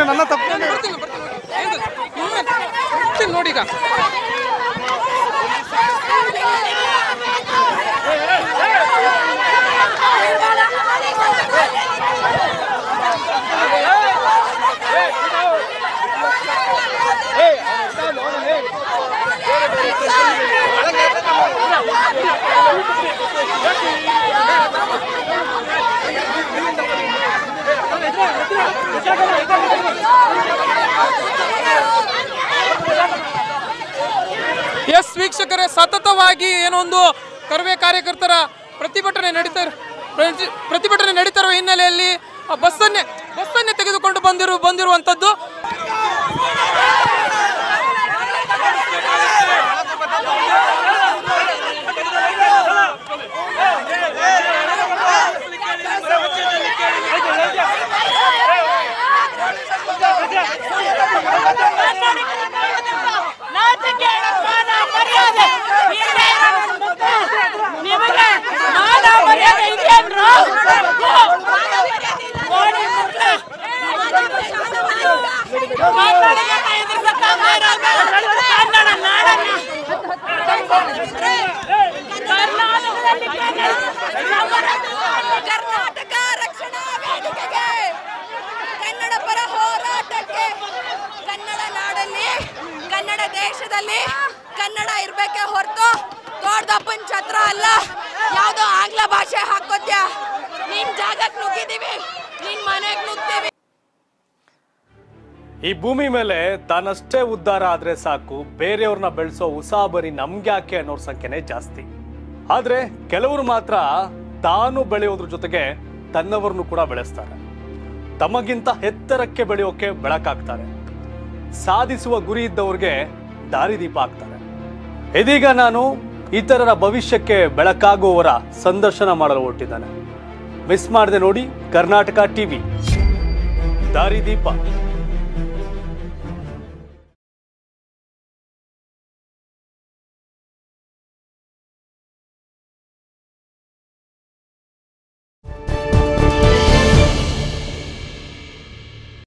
ನನ್ನ ತಪ್ಪು ಬರ್ತೀನಿ ಬರ್ತೀನಿ ಬರ್ತೀನಿ ನೋಡಿ ಈಗ ಎಸ್ ವೀಕ್ಷಕರೇ ಸತತವಾಗಿ ಏನೋ ಒಂದು ಕರ್ವೆ ಕಾರ್ಯಕರ್ತರ ಪ್ರತಿಭಟನೆ ನಡೀತಾ ಇರೋ- ಪ್ರತಿ- ಪ್ರತಿಭಟನೆ ನಡೀತಾ ಇರುವ ಹಿನ್ನೆಲೆಯಲ್ಲಿ ಆ ಬಸ್ಸನ್ನೇ ಬಸ್ಸನ್ನೇ ತೆಗೆದುಕೊಂಡು ಬಂದಿರು ಬಂದಿರುವಂಥದ್ದು ನಾಚಿಕೆಯ ಮಾನ ಮರ್ಯಾದೆ ಇಲ್ಲೇ ನಿಮಗೆ ಮಾನ ಮರ್ಯಾದೆ ಇದೆಯೇನ್ರು? ನೋಡಿ ಮಕ್ಕಳೇ. ಕನ್ನಡಿಗರನ್ನ ಎದುರಿಸಕ್ಕಾಗ್ತಾ ಇರೋದು ಕನ್ನಡ ನಾಡನ್ನ ಕರ್ನಾಟಕದಲ್ಲಿ ಕರ್ನಾಟಕ ರಕ್ಷಣಾ ವೇದಿಕೆಗೆ ಕನ್ನಡ ಪರ ಹೋರಾಟಕ್ಕೆ ಕನ್ನಡ ನಾಡಲ್ಲಿ ಕನ್ನಡ ದೇಶದಲ್ಲಿ ಕನ್ನಡ ಇರ್ಬೇಕೆ ಹೊರತು ದೊಡ್ಡಪ್ಪನ ಛತ್ರ ಅಲ್ಲ ಯಾವುದೋ ಆಂಗ್ಲ ಭಾಷೆ ಹಾಕೋದ್ಯಾ ನಿನ್ ಜಾಗಕ್ಕೆ ನುಗ್ಗಿದೀವಿ ನಿನ್ ಮನೆಗೆ ನುಗ್ತೀವಿ ಈ ಭೂಮಿ ಮೇಲೆ ತಾನಷ್ಟೇ ಉದ್ಧಾರ ಆದ್ರೆ ಸಾಕು ಬೇರೆಯವ್ರನ್ನ ಬೆಳೆಸೋ ಉಸಾಬರಿ ನಮ್ಗ್ಯಾಕೆ ಅನ್ನೋರ್ ಸಂಖ್ಯೆನೇ ಜಾಸ್ತಿ ಆದ್ರೆ ಕೆಲವರು ಮಾತ್ರ ತಾನು ಬೆಳೆಯೋದ್ರ ಜೊತೆಗೆ ತನ್ನವರನ್ನು ಕೂಡ ಬೆಳೆಸ್ತಾರೆ ತಮಗಿಂತ ಎತ್ತರಕ್ಕೆ ಬೆಳೆಯೋಕೆ ಬೆಳಕಾಗ್ತಾರೆ ಸಾಧಿಸುವ ಗುರಿ ಇದ್ದವ್ರಿಗೆ ದಾರಿದೀಪ ಆಗ್ತಾರೆ ಇದೀಗ ನಾನು ಇತರರ ಭವಿಷ್ಯಕ್ಕೆ ಬೆಳಕಾಗುವವರ ಸಂದರ್ಶನ ಮಾಡಲು ಹೊರಟಿದ್ದಾನೆ ಮಿಸ್ ಮಾಡದೆ ನೋಡಿ ಕರ್ನಾಟಕ ಟಿವಿ ದಾರಿದೀಪ